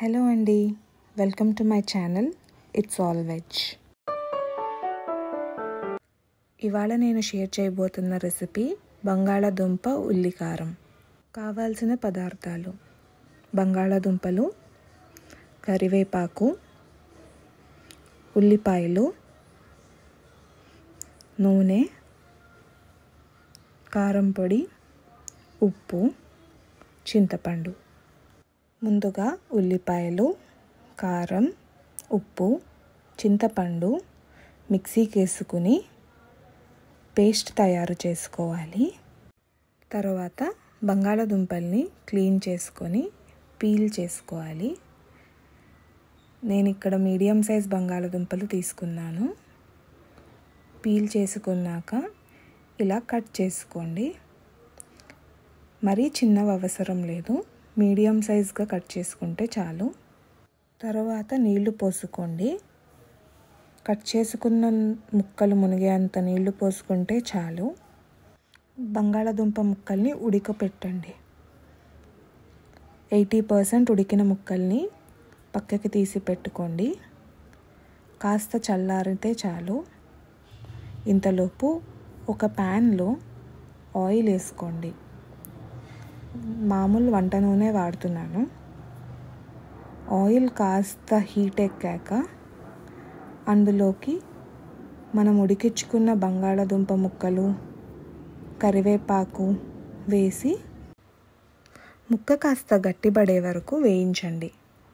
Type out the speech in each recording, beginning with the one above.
hello అండి welcome to my channel it's all veg ఇవాళ నేను షేర్ చేయబోతున్న రెసిపీ బంగాళాదుంప ఉల్లికారం కావాల్సిన పదార్థాలు బంగాళాదుంపలు కరివేపాకు ఉల్లిపాయలు నూనె కారం పొడి ఉప్పు చింతపండు ముందుగా ఉల్లిపాయలు కారం ఉప్పు చింతపండు మిక్సీకి వేసుకుని పేస్ట్ తయారు చేసుకోవాలి తర్వాత బంగాళదుంపల్ని క్లీన్ చేసుకొని పీల్ చేసుకోవాలి నేను ఇక్కడ మీడియం సైజ్ బంగాళదుంపలు తీసుకున్నాను పీల్ చేసుకున్నాక ఇలా కట్ చేసుకోండి మరీ చిన్నవి అవసరం లేదు మీడియం సైజ్గా కట్ చేసుకుంటే చాలు తర్వాత నీళ్లు పోసుకోండి కట్ చేసుకున్న ముక్కలు మునిగేంత నీళ్లు పోసుకుంటే చాలు బంగాళదుంప ముక్కల్ని ఉడకపెట్టండి ఎయిటీ పర్సెంట్ ఉడికిన ముక్కల్ని పక్కకి తీసి పెట్టుకోండి కాస్త చల్లారితే చాలు ఇంతలోపు ఒక ప్యాన్లో ఆయిల్ వేసుకోండి మామూలు వంట నూనె వాడుతున్నాను ఆయిల్ కాస్త హీట్ ఎక్కాక అందులోకి మనం ఉడికించుకున్న బంగాళదుంప ముక్కలు కరివేపాకు వేసి ముక్క కాస్త గట్టిపడే వరకు వేయించండి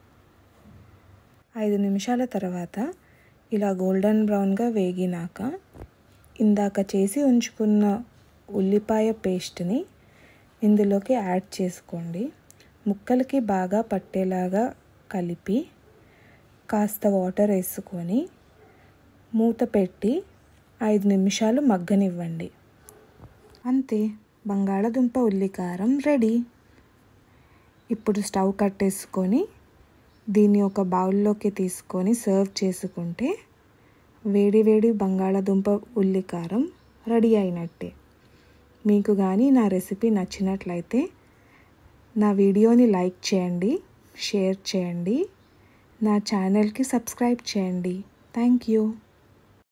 ఐదు నిమిషాల తర్వాత ఇలా గోల్డెన్ బ్రౌన్గా వేగినాక ఇందాక చేసి ఉంచుకున్న ఉల్లిపాయ పేస్ట్ని ఇందులోకి యాడ్ చేసుకోండి ముక్కలకి బాగా పట్టేలాగా కలిపి కాస్త వాటర్ వేసుకొని మూత పెట్టి ఐదు నిమిషాలు మగ్గనివ్వండి అంతే బంగాళదుంప ఉల్లికారం రెడీ ఇప్పుడు స్టవ్ కట్టేసుకొని దీన్ని ఒక బౌల్లోకి తీసుకొని సర్వ్ చేసుకుంటే వేడి వేడి బంగాళదుంప ఉల్లికారం రెడీ అయినట్టే మీకు కానీ నా రెసిపీ నచ్చినట్లయితే నా వీడియోని లైక్ చేయండి షేర్ చేయండి నా ఛానల్కి సబ్స్క్రైబ్ చేయండి థ్యాంక్ యూ